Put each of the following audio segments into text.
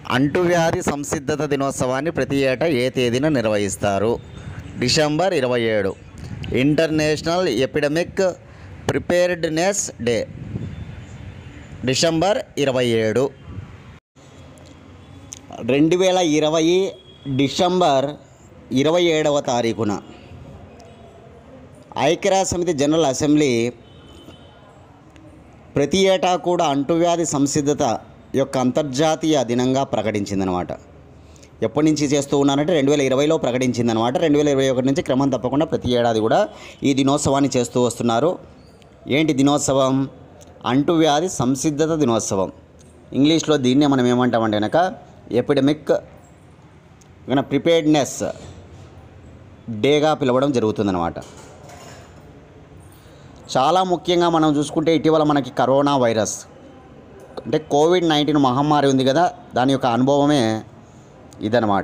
అంటువ్యాధి సంసిద్ధత దినోత్సవాన్ని ప్రతి ఏటా ఏ తేదీన నిర్వహిస్తారు డిసెంబర్ ఇరవై ఏడు international epidemic preparedness day December ఇరవై ఏడు రెండు వేల ఇరవై డిసెంబర్ ఇరవై ఏడవ తారీఖున ఐక్యరాజ్య సమితి జనరల్ అసెంబ్లీ ప్రతి ఏటా కూడా అంటువ్యాధి సంసిద్ధత యొక్క అంతర్జాతీయ దినంగా ప్రకటించిందనమాట ఎప్పటి నుంచి చేస్తూ ఉన్నారంటే రెండు వేల ఇరవైలో ప్రకటించిందనమాట రెండు వేల ఇరవై ఒకటి నుంచి క్రమం తప్పకుండా ప్రతి ఏడాది కూడా ఈ దినోత్సవాన్ని చేస్తూ వస్తున్నారు ఏంటి దినోత్సవం అంటువ్యాధి సంసిద్ధత దినోత్సవం ఇంగ్లీష్లో దీన్నే మనం ఏమంటామంటే కనుక ఎపిడమిక్ ప్రిపేర్డ్నెస్ డేగా పిలవడం జరుగుతుందన్నమాట చాలా ముఖ్యంగా మనం చూసుకుంటే ఇటీవల మనకి కరోనా వైరస్ అంటే కోవిడ్ నైన్టీన్ మహమ్మారి ఉంది కదా దాని యొక్క అనుభవమే ఇదనమాట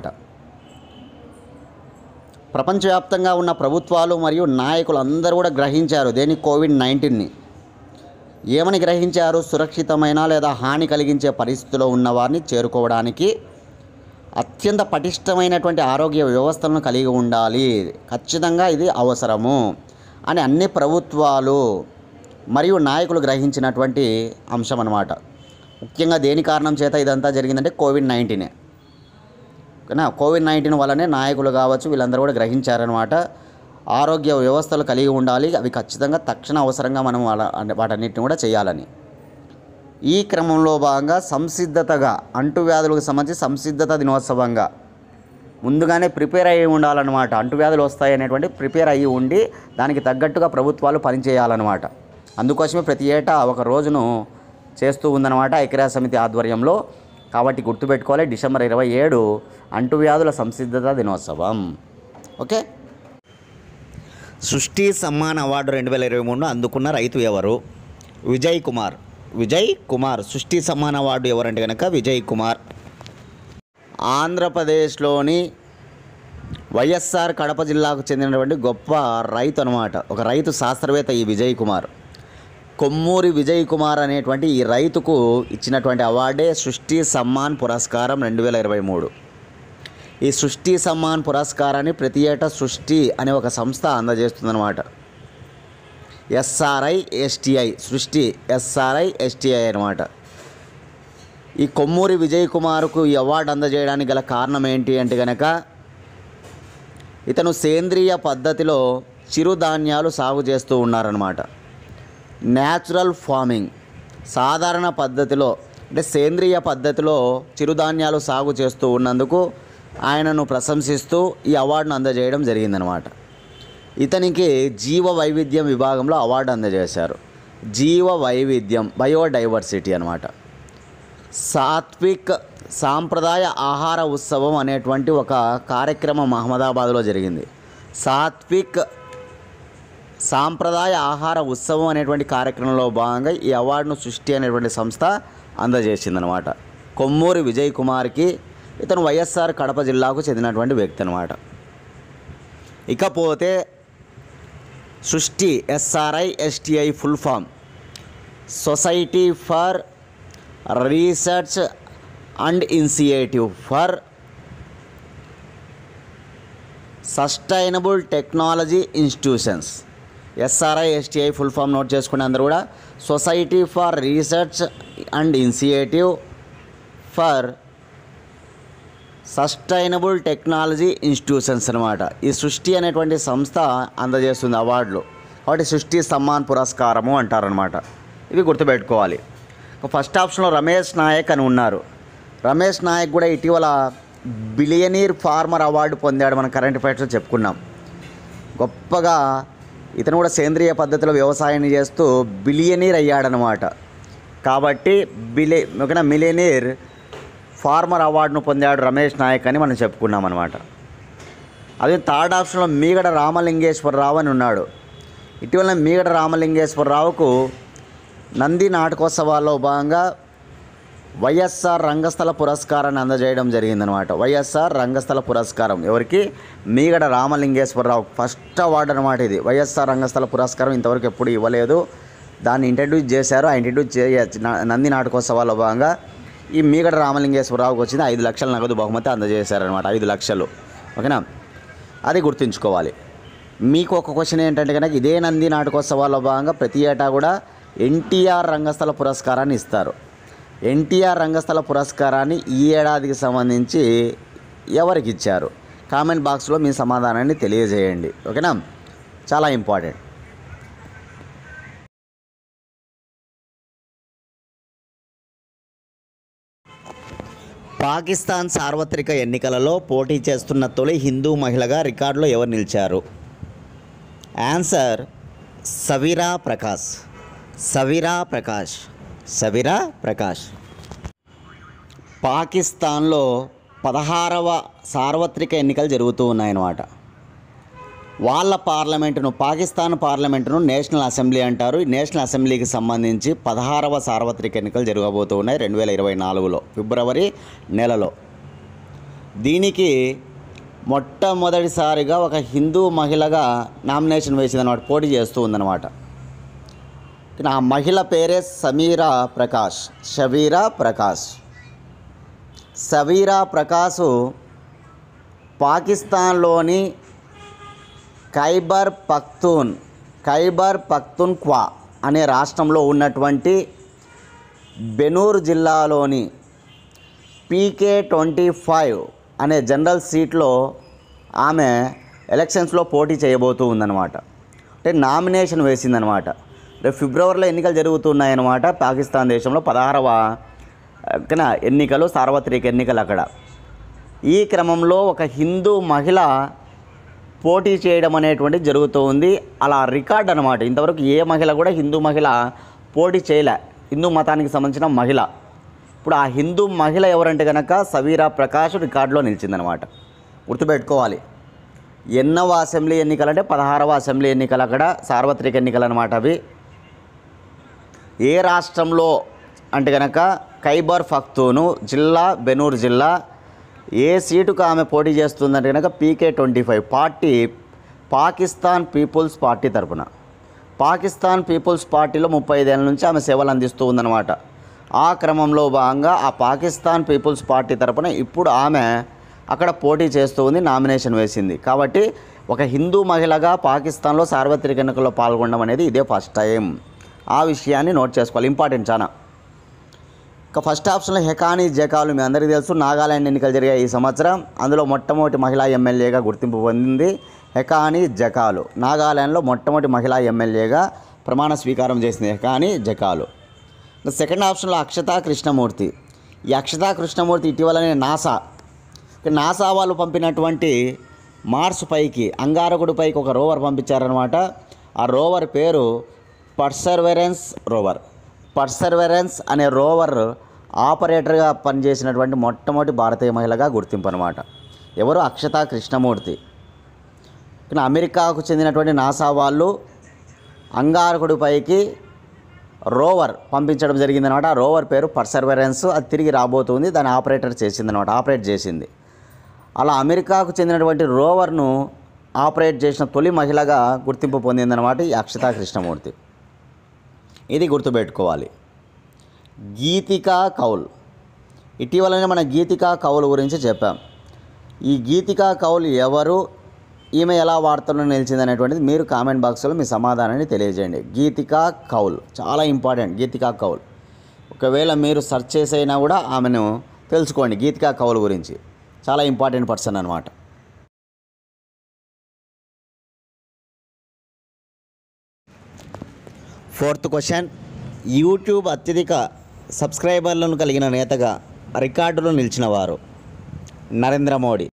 ప్రపంచవ్యాప్తంగా ఉన్న ప్రభుత్వాలు మరియు నాయకులు అందరూ కూడా గ్రహించారు దేని కోవిడ్ నైన్టీన్ని ఏమని గ్రహించారు సురక్షితమైన లేదా హాని కలిగించే పరిస్థితిలో ఉన్న వారిని చేరుకోవడానికి అత్యంత పటిష్టమైనటువంటి ఆరోగ్య వ్యవస్థలను కలిగి ఉండాలి ఖచ్చితంగా ఇది అవసరము అని అన్ని ప్రభుత్వాలు మరియు నాయకులు గ్రహించినటువంటి అంశం అన్నమాట ముఖ్యంగా దేని కారణం చేత ఇదంతా జరిగిందంటే కోవిడ్ నైన్టీనే ఓకేనా కోవిడ్ నైన్టీన్ వల్లనే నాయకులు కావచ్చు వీళ్ళందరూ కూడా గ్రహించారనమాట ఆరోగ్య వ్యవస్థలు కలిగి ఉండాలి అవి ఖచ్చితంగా తక్షణ అవసరంగా మనం వాళ్ళ వాటన్నిటిని కూడా చేయాలని ఈ క్రమంలో భాగంగా సంసిద్ధతగా అంటువ్యాధులకు సంబంధించి సంసిద్ధత దినోత్సవంగా ముందుగానే ప్రిపేర్ అయ్యి ఉండాలన్నమాట అంటువ్యాధులు వస్తాయి అనేటువంటి ప్రిపేర్ అయ్యి ఉండి దానికి తగ్గట్టుగా ప్రభుత్వాలు పనిచేయాలన్నమాట అందుకోసమే ప్రతి ఏటా ఒక రోజును చేస్తూ ఉందన్నమాట ఐక్యరాజ్య సమితి ఆధ్వర్యంలో కాబట్టి గుర్తుపెట్టుకోవాలి డిసెంబర్ ఇరవై ఏడు అంటువ్యాధుల సంసిద్ధత దినోత్సవం ఓకే సృష్టి సమ్మాన్ అవార్డు రెండు వేల ఇరవై మూడును అందుకున్న రైతు ఎవరు విజయ్ కుమార్ విజయ్ కుమార్ సృష్టి సమ్మాన్ అవార్డు ఎవరంటే కనుక విజయ్ కుమార్ ఆంధ్రప్రదేశ్లోని వైఎస్ఆర్ కడప జిల్లాకు చెందినటువంటి గొప్ప రైతు అనమాట ఒక రైతు శాస్త్రవేత్త ఈ విజయ్ కుమార్ కొమ్మూరి విజయ్ కుమార్ అనేటువంటి ఈ రైతుకు ఇచ్చినటువంటి అవార్డే సృష్టి సమ్మాన్ పురస్కారం రెండు వేల ఇరవై మూడు ఈ సృష్టి సమ్మాన్ పురస్కారాన్ని ప్రతి ఏటా సృష్టి అనే ఒక సంస్థ అందజేస్తుందన్నమాట SRI STI Srishti SRI STI అనమాట ఈ కొమ్మూరి విజయ్ కుమార్కు ఈ అవార్డు అందజేయడానికి గల కారణం ఏంటి అంటే కనుక ఇతను సేంద్రియ పద్ధతిలో చిరుధాన్యాలు సాగు చేస్తూ ఉన్నారనమాట న్యాచురల్ ఫార్మింగ్ సాధారణ పద్ధతిలో అంటే సేంద్రియ పద్ధతిలో చిరుధాన్యాలు సాగు చేస్తూ ఉన్నందుకు ఆయనను ప్రశంసిస్తూ ఈ అవార్డును అందజేయడం జరిగిందనమాట ఇతనికి జీవ వైవిధ్యం విభాగంలో అవార్డు అందజేశారు జీవ వైవిధ్యం బయోడైవర్సిటీ అనమాట సాత్విక్ సాంప్రదాయ ఆహార ఉత్సవం అనేటువంటి ఒక కార్యక్రమం అహ్మదాబాద్లో జరిగింది సాత్విక్ సాంప్రదాయ ఆహార ఉత్సవం అనేటువంటి కార్యక్రమంలో భాగంగా ఈ అవార్డును సృష్టి అనేటువంటి సంస్థ అందజేసిందనమాట కొమ్మూరి విజయ్ కుమార్కి ఇతను వైఎస్ఆర్ కడప జిల్లాకు చెందినటువంటి వ్యక్తి అనమాట ఇకపోతే Srishti SRI STI full form society for research and initiative for sustainable technology institutions SRI STI full form note చేసుకునే అందరూ కూడా society for research and initiative for sustainable technology institutions అనమాట ఈ సృష్టి అనేటువంటి సంస్థ అందజేస్తుంది అవార్డులు కాబట్టి సృష్టి సమ్మాన్ పురస్కారము అంటారనమాట ఇవి గుర్తుపెట్టుకోవాలి ఫస్ట్ ఆప్షన్లో రమేష్ నాయక్ అని ఉన్నారు రమేష్ నాయక్ కూడా ఇటీవల బిలియనీర్ ఫార్మర్ అవార్డు పొందాడు మనం కరెంట్ అఫైర్స్లో చెప్పుకున్నాం గొప్పగా ఇతను కూడా సేంద్రియ పద్ధతిలో వ్యవసాయాన్ని చేస్తూ బిలియనీర్ అయ్యాడనమాట కాబట్టి బిలి ఓకేనా మిలియనీర్ ఫార్మర్ అవార్డును పొందాడు రమేష్ నాయక్ అని మనం చెప్పుకున్నాం అనమాట అదే థర్డ్ ఆప్షన్లో మీగడ రామలింగేశ్వరరావు అని ఉన్నాడు ఇటీవల మీగడ రామలింగేశ్వరరావుకు నంది నాటకోత్సవాల్లో భాగంగా వైఎస్ఆర్ రంగస్థల పురస్కారాన్ని అందజేయడం జరిగిందనమాట వైఎస్ఆర్ రంగస్థల పురస్కారం ఎవరికి మీగడ రామలింగేశ్వరరావు ఫస్ట్ అవార్డు అనమాట ఇది వైఎస్ఆర్ రంగస్థల పురస్కారం ఇంతవరకు ఎప్పుడు ఇవ్వలేదు దాన్ని ఇంట్రడ్యూస్ చేశారు ఆ ఇంట్రడ్యూస్ చే నంది నాటకోత్సవాల్లో భాగంగా ఈ మీగడ రామలింగేశ్వరరావుకి వచ్చింది ఐదు లక్షల నగదు బహుమతి అందజేశారనమాట ఐదు లక్షలు ఓకేనా అది గుర్తుంచుకోవాలి మీకు ఒక క్వశ్చన్ ఏంటంటే కనుక ఇదే నంది నాటకోత్సవాల్లో భాగంగా ప్రతి ఏటా కూడా ఎన్టీఆర్ రంగస్థల పురస్కారాన్ని ఇస్తారు ఎన్టీఆర్ రంగస్థల పురస్కారాన్ని ఈ ఏడాదికి సంబంధించి ఎవరికి ఇచ్చారు కామెంట్ బాక్స్లో మీ సమాధానాన్ని తెలియజేయండి ఓకేనా చాలా ఇంపార్టెంట్ పాకిస్తాన్ సార్వత్రిక ఎన్నికలలో పోటీ చేస్తున్న తొలి హిందూ మహిళగా రికార్డులో ఎవరు నిలిచారు ఆన్సర్ సవిరా ప్రకాష్ సవిరా ప్రకాష్ సవిరా ప్రకాష్ పాకిస్తాన్లో పదహారవ సార్వత్రిక ఎన్నికలు జరుగుతూ ఉన్నాయన్నమాట వాళ్ళ పార్లమెంటును పాకిస్తాన్ పార్లమెంటును నేషనల్ అసెంబ్లీ అంటారు ఈ నేషనల్ అసెంబ్లీకి సంబంధించి పదహారవ సార్వత్రిక ఎన్నికలు జరగబోతూ ఉన్నాయి రెండు వేల ఇరవై నాలుగులో ఫిబ్రవరి నెలలో దీనికి మొట్టమొదటిసారిగా ఒక హిందూ మహిళగా నామినేషన్ వేసిందన్నమాట పోటీ చేస్తూ ఉందన్నమాట ఆ మహిళ పేరే సమీరా ప్రకాష్ షవీరా ప్రకాష్ సవీరా ప్రకాశ్ పాకిస్తాన్లోని ఖైబర్ పఖ్తూన్ ఖైబర్ పఖ్తూన్ఖ్వా అనే రాష్ట్రంలో ఉన్నటువంటి బెనూర్ జిల్లాలోని పీకే ట్వంటీ ఫైవ్ అనే జనరల్ సీట్లో ఆమె ఎలక్షన్స్లో పోటీ చేయబోతూ ఉందన్నమాట అంటే నామినేషన్ వేసిందనమాట రేపు ఫిబ్రవరిలో ఎన్నికలు జరుగుతున్నాయన్నమాట పాకిస్తాన్ దేశంలో పదహారవ కన ఎన్నికలు సార్వత్రిక ఎన్నికలు అక్కడ ఈ క్రమంలో ఒక హిందూ మహిళ పోటీ చేయడం అనేటువంటి జరుగుతూ ఉంది అలా రికార్డ్ అనమాట ఇంతవరకు ఏ మహిళ కూడా హిందూ మహిళ పోటీ చేయలే హిందూ మతానికి సంబంధించిన మహిళ ఇప్పుడు ఆ హిందూ మహిళ ఎవరంటే కనుక సవీరా ప్రకాష్ రికార్డులో నిలిచిందనమాట గుర్తుపెట్టుకోవాలి ఎన్నవ అసెంబ్లీ ఎన్నికలు అంటే పదహారవ అసెంబ్లీ ఎన్నికలు అక్కడ సార్వత్రిక ఎన్నికలు అనమాట అవి ఏ రాష్ట్రంలో అంటే కనుక ఖైబర్ ఫక్తూను జిల్లా బెనూర్ జిల్లా ఏ సీటుకు ఆమె పోటీ చేస్తుందంటే కనుక PK twenty five party Pakistan people's party తరపున పాకిస్తాన్ పీపుల్స్ పార్టీలో ముప్పై ఐదేళ్ళ నుంచి ఆమె సేవలు అందిస్తూ ఉందన్నమాట ఆ క్రమంలో భాగంగా ఆ పాకిస్తాన్ పీపుల్స్ పార్టీ తరపున ఇప్పుడు ఆమె అక్కడ పోటీ చేస్తూ ఉంది నామినేషన్ వేసింది కాబట్టి ఒక హిందూ మహిళగా పాకిస్తాన్లో సార్వత్రిక ఎన్నికల్లో పాల్గొనడం అనేది ఇదే ఫస్ట్ టైం ఆ విషయాన్ని నోట్ చేసుకోవాలి ఇంపార్టెంట్ చాలా ఇక ఫస్ట్ ఆప్షన్లో హెకానీ జకాలు మీ అందరికీ తెలుసు నాగాలాండ్ ఎన్నికలు జరిగాయి ఈ సంవత్సరం అందులో మొట్టమొదటి మహిళా ఎమ్మెల్యేగా గుర్తింపు పొందింది హెకానీ జకాలు నాగాలాండ్లో మొట్టమొదటి మహిళా ఎమ్మెల్యేగా ప్రమాణ స్వీకారం చేసింది హెకానీ జకాలు ఇక సెకండ్ ఆప్షన్లో అక్షతా కృష్ణమూర్తి ఈ అక్షతా కృష్ణమూర్తి ఇటీవలనే నాసా ఇక నాసా వాళ్ళు పంపినటువంటి మార్స్ పైకి అంగారకుడి పైకి ఒక రోవర్ పంపించారనమాట ఆ రోవర్ పేరు పర్సర్వెరెన్స్ రోవర్ పర్సర్వెరెన్స్ అనే రోవర్ ఆపరేటర్గా పనిచేసినటువంటి మొట్టమొదటి భారతీయ మహిళగా గుర్తింపు అనమాట ఎవరు అక్షతా కృష్ణమూర్తి కానీ అమెరికాకు చెందినటువంటి నాసా వాళ్ళు అంగారకుడి పైకి రోవర్ పంపించడం జరిగిందనమాట ఆ రోవర్ పేరు పర్సర్వెరెన్స్ అది తిరిగి రాబోతుంది దాన్ని ఆపరేటర్ చేసిందనమాట ఆపరేట్ చేసింది అలా అమెరికాకు చెందినటువంటి రోవర్ను ఆపరేట్ చేసిన తొలి మహిళగా గుర్తింపు పొందిందనమాట ఈ అక్షతా కృష్ణమూర్తి ఇది గుర్తుపెట్టుకోవాలి గీతికా కౌల్ ఇటీవలనే మన గీతికా కౌల్ గురించి చెప్పాం ఈ గీతికా కౌల్ ఎవరు ఈమె ఎలా వార్తల్లో నిలిచింది అనేటువంటిది మీరు కామెంట్ బాక్స్లో మీ సమాధానాన్ని తెలియజేయండి గీతికా కౌల్ చాలా ఇంపార్టెంట్ గీతికా కౌల్ ఒకవేళ మీరు సెర్చ్ చేసైనా కూడా ఆమెను తెలుసుకోండి గీతికా కౌల్ గురించి చాలా ఇంపార్టెంట్ పర్సన్ అనమాట ఫోర్త్ క్వశ్చన్ యూట్యూబ్ అత్యధిక సబ్స్క్రైబర్లను కలిగిన నేతగా రికార్డులో నిలిచిన వారు నరేంద్ర మోడీ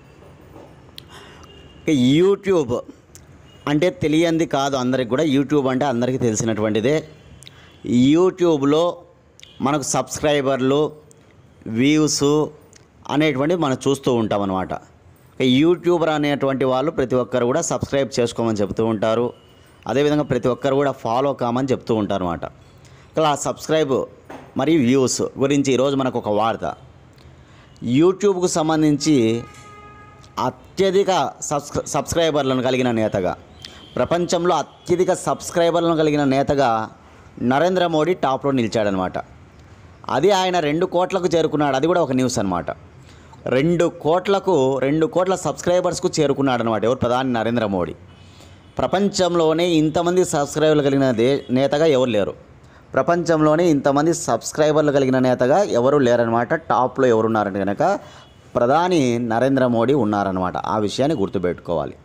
ఇక యూట్యూబ్ అంటే తెలియంది కాదు అందరికి కూడా యూట్యూబ్ అంటే అందరికీ తెలిసినటువంటిదే యూట్యూబ్లో మనకు సబ్స్క్రైబర్లు వ్యూస్ అనేటువంటివి మనం చూస్తూ ఉంటాం అనమాట యూట్యూబర్ అనేటువంటి వాళ్ళు ప్రతి ఒక్కరు కూడా సబ్స్క్రైబ్ చేసుకోమని చెప్తూ ఉంటారు అదేవిధంగా ప్రతి ఒక్కరు కూడా ఫాలో కామని చెప్తూ ఉంటారు అనమాట ఇలా సబ్స్క్రైబ్ మరియు వ్యూస్ గురించి ఈరోజు మనకు ఒక వార్త యూట్యూబ్కు సంబంధించి అత్యధిక సబ్స్క్రై సబ్స్క్రైబర్లను కలిగిన నేతగా ప్రపంచంలో అత్యధిక సబ్స్క్రైబర్లను కలిగిన నేతగా నరేంద్ర మోడీ టాప్లో నిలిచాడనమాట అది ఆయన రెండు కోట్లకు చేరుకున్నాడు అది కూడా ఒక న్యూస్ అనమాట రెండు కోట్లకు రెండు కోట్ల సబ్స్క్రైబర్స్కు చేరుకున్నాడు అనమాట ఎవరు ప్రధాని నరేంద్ర మోడీ ప్రపంచంలోనే ఇంతమంది సబ్స్క్రైబర్లు కలిగిన దే నేతగా ఎవరు లేరు ప్రపంచంలోనే ఇంతమంది సబ్స్క్రైబర్లు కలిగిన నేతగా ఎవరు లేరనమాట టాప్లో ఎవరున్నారంటే కనుక ప్రధాని నరేంద్ర మోడీ ఉన్నారనమాట ఆ విషయాన్ని గుర్తుపెట్టుకోవాలి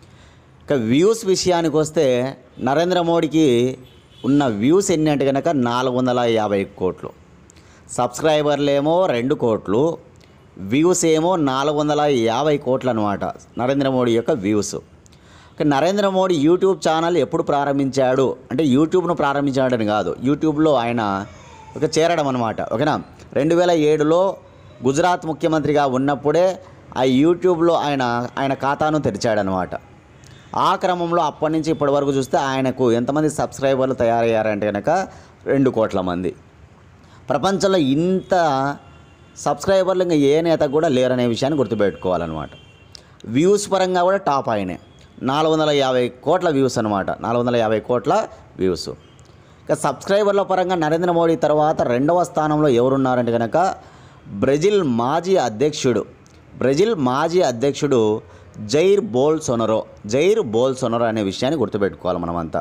ఇక వ్యూస్ విషయానికి వస్తే నరేంద్ర మోడీకి ఉన్న వ్యూస్ ఎన్ని అంటే కనుక నాలుగు వందల యాభై కోట్లు సబ్స్క్రైబర్లేమో రెండు కోట్లు వ్యూస్ ఏమో నాలుగు వందల యాభై కోట్లు అనమాట నరేంద్ర మోడీ యొక్క వ్యూస్ ఇక నరేంద్ర మోడీ యూట్యూబ్ ఛానల్ ఎప్పుడు ప్రారంభించాడు అంటే యూట్యూబ్ను ప్రారంభించాడని కాదు యూట్యూబ్లో ఆయన ఒక చేరడం అనమాట ఓకేనా రెండు వేల ఏడులో గుజరాత్ ముఖ్యమంత్రిగా ఉన్నప్పుడే ఆ యూట్యూబ్లో ఆయన ఆయన ఖాతాను తెరిచాడనమాట ఆ క్రమంలో అప్పటి నుంచి ఇప్పటి వరకు చూస్తే ఆయనకు ఎంతమంది సబ్స్క్రైబర్లు తయారయ్యారంటే కనుక రెండు కోట్ల మంది ప్రపంచంలో ఇంత సబ్స్క్రైబర్లు ఇంకా ఏ నేత కూడా లేరనే విషయాన్ని గుర్తుపెట్టుకోవాలన్నమాట వ్యూస్ పరంగా కూడా టాప్ ఆయనే నాలుగు వందల యాభై కోట్ల వ్యూస్ అనమాట నాలుగు వందల యాభై కోట్ల వ్యూస్ ఇక సబ్స్క్రైబర్ల పరంగా నరేంద్ర మోడీ తర్వాత రెండవ స్థానంలో ఎవరున్నారంటే కనుక బ్రెజిల్ మాజీ అధ్యక్షుడు బ్రెజిల్ మాజీ అధ్యక్షుడు జైర్ బోల్ సొనరో జైర్ బోల్ సొనరో అనే విషయాన్ని గుర్తుపెట్టుకోవాలి మనమంతా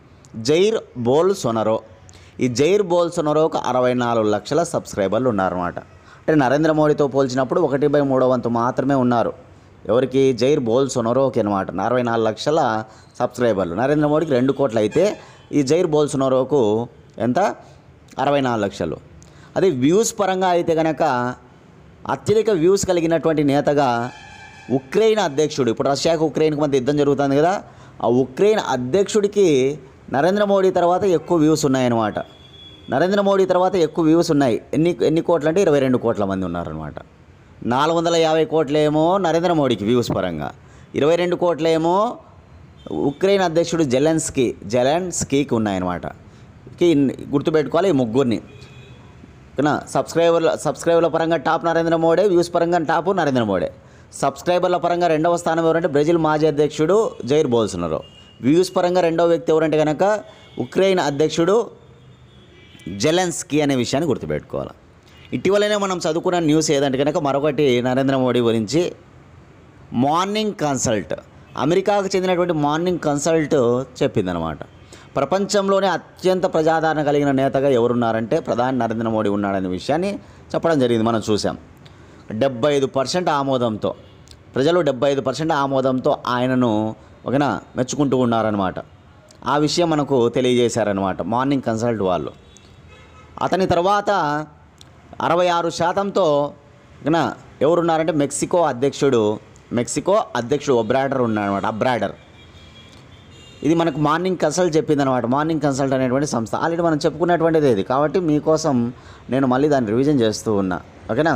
జైర్ బోల్ సొనరో ఈ జైర్ బోల్ సొనరోకు అరవై నాలుగు లక్షల సబ్స్క్రైబర్లు ఉన్నారన్నమాట అంటే నరేంద్ర మోడీతో పోల్చినప్పుడు ఒకటి బై మూడో వంతు మాత్రమే ఉన్నారు ఎవరికి జైర్ బోల్ సొనరోకి అనమాట అరవై నాలుగు లక్షల సబ్స్క్రైబర్లు నరేంద్ర మోడీకి రెండు కోట్లు అయితే ఈ జైర్ బోల్ సొనరోకు ఎంత అరవై నాలుగు లక్షలు అదే వ్యూస్ పరంగా అయితే కనుక అత్యధిక వ్యూస్ కలిగినటువంటి నేతగా ఉక్రెయిన్ అధ్యక్షుడు ఇప్పుడు రష్యాకు ఉక్రెయిన్కి మధ్య యుద్ధం జరుగుతుంది కదా ఆ ఉక్రెయిన్ అధ్యక్షుడికి నరేంద్ర మోడీ తర్వాత ఎక్కువ వ్యూస్ ఉన్నాయన్నమాట నరేంద్ర మోడీ తర్వాత ఎక్కువ వ్యూస్ ఉన్నాయి ఎన్ని ఎన్ని కోట్లు అంటే ఇరవై రెండు కోట్ల మంది ఉన్నారనమాట నాలుగు వందల యాభై కోట్లేమో నరేంద్ర మోడీకి వ్యూస్ పరంగా ఇరవై రెండు కోట్లేమో ఉక్రెయిన్ అధ్యక్షుడు జెలెన్స్కీ జెలెన్స్కీకి ఉన్నాయన్నమాట కి గుర్తుపెట్టుకోవాలి ఈ ముగ్గురిని ఓకేనా సబ్స్క్రైబర్ల సబ్స్క్రైబర్ల పరంగా టాప్ నరేంద్ర మోడీ వ్యూస్ పరంగా టాప్ నరేంద్ర మోడీ సబ్స్క్రైబర్ల పరంగా రెండవ స్థానం ఎవరంటే బ్రెజిల్ మాజీ అధ్యక్షుడు జైర్ బోల్సున్నారు వ్యూస్ పరంగా రెండవ వ్యక్తి ఎవరంటే కనుక ఉక్రెయిన్ అధ్యక్షుడు జెలెన్స్కీ అనే విషయాన్ని గుర్తుపెట్టుకోవాలి ఇటీవలనే మనం చదువుకున్న న్యూస్ ఏదంటే కనుక మరొకటి నరేంద్ర మోడీ గురించి మార్నింగ్ కన్సల్ట్ అమెరికాకు చెందినటువంటి మార్నింగ్ కన్సల్ట్ చెప్పిందనమాట ప్రపంచంలోనే అత్యంత ప్రజాదరణ కలిగిన నేతగా ఎవరున్నారంటే ప్రధాని నరేంద్ర మోడీ ఉన్నాడనే విషయాన్ని చెప్పడం జరిగింది మనం చూసాం డెబ్బై ఐదు పర్సెంట్ ఆమోదంతో ప్రజలు డెబ్బై ఐదు పర్సెంట్ ఆమోదంతో ఆయనను ఒకనా మెచ్చుకుంటూ ఉన్నారనమాట ఆ విషయం మనకు తెలియజేశారనమాట మార్నింగ్ కన్సల్ట్ వాళ్ళు అతని తర్వాత అరవై ఆరు శాతంతో ఇకన ఎవరున్నారంటే మెక్సికో అధ్యక్షుడు మెక్సికో అధ్యక్షుడు ఒబ్రాడర్ ఉన్నాడనమాట అబ్రాడర్ ఇది మనకు మార్నింగ్ కన్సల్ట్ చెప్పింది అనమాట మార్నింగ్ కన్సల్ట్ అనేటువంటి సంస్థ ఆల్రెడీ మనం చెప్పుకున్నటువంటిది ఇది కాబట్టి మీకోసం నేను మళ్ళీ దాన్ని రివిజన్ చేస్తూ ఉన్నా ఓకేనా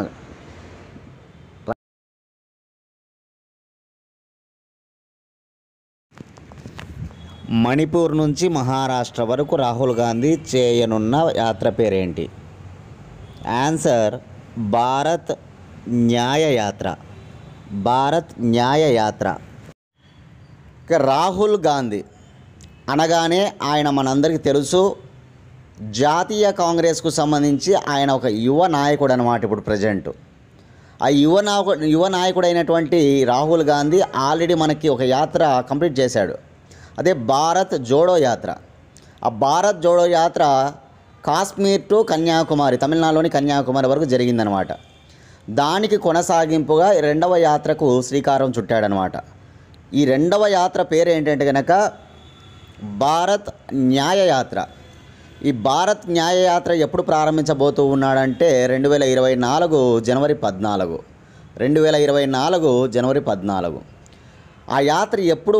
మణిపూర్ నుంచి మహారాష్ట్ర వరకు రాహుల్ గాంధీ చేయనున్న యాత్ర పేరేంటి ఆన్సర్ భారత్ న్యాయ యాత్ర భారత్ న్యాయ యాత్ర ఇక రాహుల్ గాంధీ అనగానే ఆయన మనందరికీ తెలుసు జాతీయ కాంగ్రెస్కు సంబంధించి ఆయన ఒక యువ నాయకుడు అనమాట ఇప్పుడు ప్రజెంట్ ఆ యువ నాయకుడు యువ నాయకుడు అయినటువంటి రాహుల్ గాంధీ ఆల్రెడీ మనకి ఒక యాత్ర కంప్లీట్ చేశాడు అదే భారత్ జోడో యాత్ర ఆ భారత్ జోడో యాత్ర కాశ్మీర్ టు కన్యాకుమారి తమిళనాడులోని కన్యాకుమారి వరకు జరిగిందనమాట దానికి కొనసాగింపుగా ఈ రెండవ యాత్రకు శ్రీకారం చుట్టాడనమాట ఈ రెండవ యాత్ర పేరు ఏంటంటే కనుక భారత్ న్యాయ యాత్ర ఈ భారత్ న్యాయ యాత్ర ఎప్పుడు ప్రారంభించబోతూ ఉన్నాడంటే రెండు వేల ఇరవై నాలుగు జనవరి పద్నాలుగు రెండు వేల ఇరవై నాలుగు జనవరి పద్నాలుగు ఆ యాత్ర ఎప్పుడు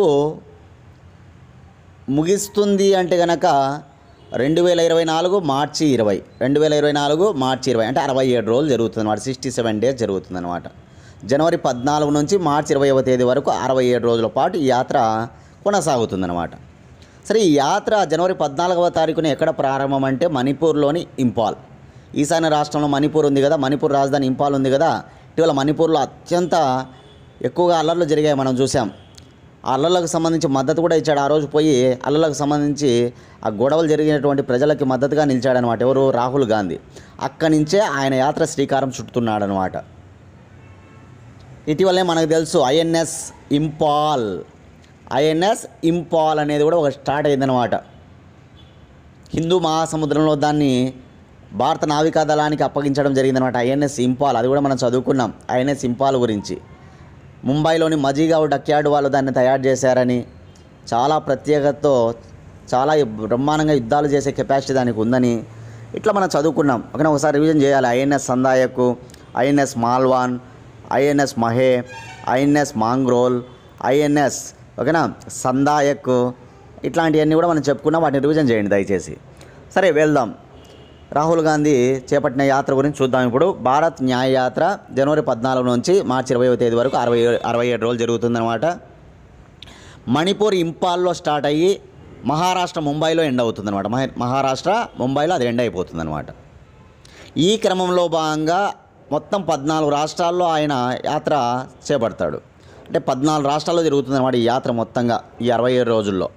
ముగిస్తుంది అంటే కనుక రెండు వేల ఇరవై నాలుగు మార్చి ఇరవై రెండు వేల ఇరవై నాలుగు మార్చి ఇరవై అంటే అరవై ఏడు రోజులు జరుగుతుంది అనమాట సిక్స్టీ సెవెన్ డేస్ జరుగుతుంది అనమాట జనవరి పద్నాలుగు నుంచి మార్చి ఇరవైవ తేదీ వరకు అరవై ఏడు రోజుల పాటు ఈ యాత్ర కొనసాగుతుందన్నమాట సరే ఈ యాత్ర జనవరి పద్నాలుగవ తారీఖున ఎక్కడ ప్రారంభం అంటే మణిపూర్లోని ఇంపాల్ ఈశాన్య రాష్ట్రంలో మణిపూర్ ఉంది కదా మణిపూర్ రాజధాని ఇంపాల్ ఉంది కదా ఇటీవల మణిపూర్లో అత్యంత ఎక్కువగా అల్లర్లు జరిగాయి మనం చూసాం అల్లలకు సంబంధించి మద్దతు కూడా ఇచ్చాడు ఆ రోజు పోయి అల్లలకు సంబంధించి ఆ గొడవలు జరిగినటువంటి ప్రజలకి మద్దతుగా నిలిచాడనమాట ఎవరు రాహుల్ గాంధీ అక్కడి నుంచే ఆయన యాత్ర శ్రీకారం చుట్టుతున్నాడనమాట ఇటీవలే మనకు తెలుసు ఐఎన్ఎస్ ఇంపాల్ ఐఎన్ఎస్ ఇంపాల్ అనేది కూడా ఒక స్టార్ట్ అయిందనమాట హిందూ మహాసముద్రంలో దాన్ని భారత నావికా దళానికి అప్పగించడం జరిగిందనమాట ఐఎన్ఎస్ ఇంపాల్ అది కూడా మనం చదువుకున్నాం ఐఎన్ఎస్ ఇంపాల్ గురించి ముంబైలోని మజీగావ్ డక్యార్డ్ వాళ్ళు దాన్ని తయారు చేశారని చాలా ప్రత్యేకతతో చాలా బ్రహ్మాండంగా యుద్ధాలు చేసే కెపాసిటీ దానికి ఉందని ఇట్లా మనం చదువుకున్నాం ఓకేనా ఒకసారి రివిజన్ చేయాలి INS Sandhayak INS Malvan INS Mahe INS Mangrol INS ఓకేనా సందాయక్ ఇట్లాంటివన్నీ కూడా మనం చెప్పుకున్నాం వాటిని రివిజన్ చేయండి దయచేసి సరే వెళ్దాం రాహుల్ గాంధీ చేపట్టిన యాత్ర గురించి చూద్దాం ఇప్పుడు భారత్ న్యాయ యాత్ర జనవరి పద్నాలుగు నుంచి మార్చి ఇరవై తేదీ వరకు అరవై అరవై ఏడు రోజులు జరుగుతుందన్నమాట మణిపూర్ ఇంపాల్లో స్టార్ట్ అయ్యి మహారాష్ట్ర ముంబైలో ఎండ్ అవుతుందన్నమాట మహా మహారాష్ట్ర ముంబైలో అది ఎండ్ అయిపోతుందన్నమాట ఈ క్రమంలో భాగంగా మొత్తం పద్నాలుగు రాష్ట్రాల్లో ఆయన యాత్ర చేపడతాడు అంటే పద్నాలుగు రాష్ట్రాల్లో జరుగుతుందన్నమాట ఈ యాత్ర మొత్తంగా ఈ అరవై ఏడు రోజుల్లో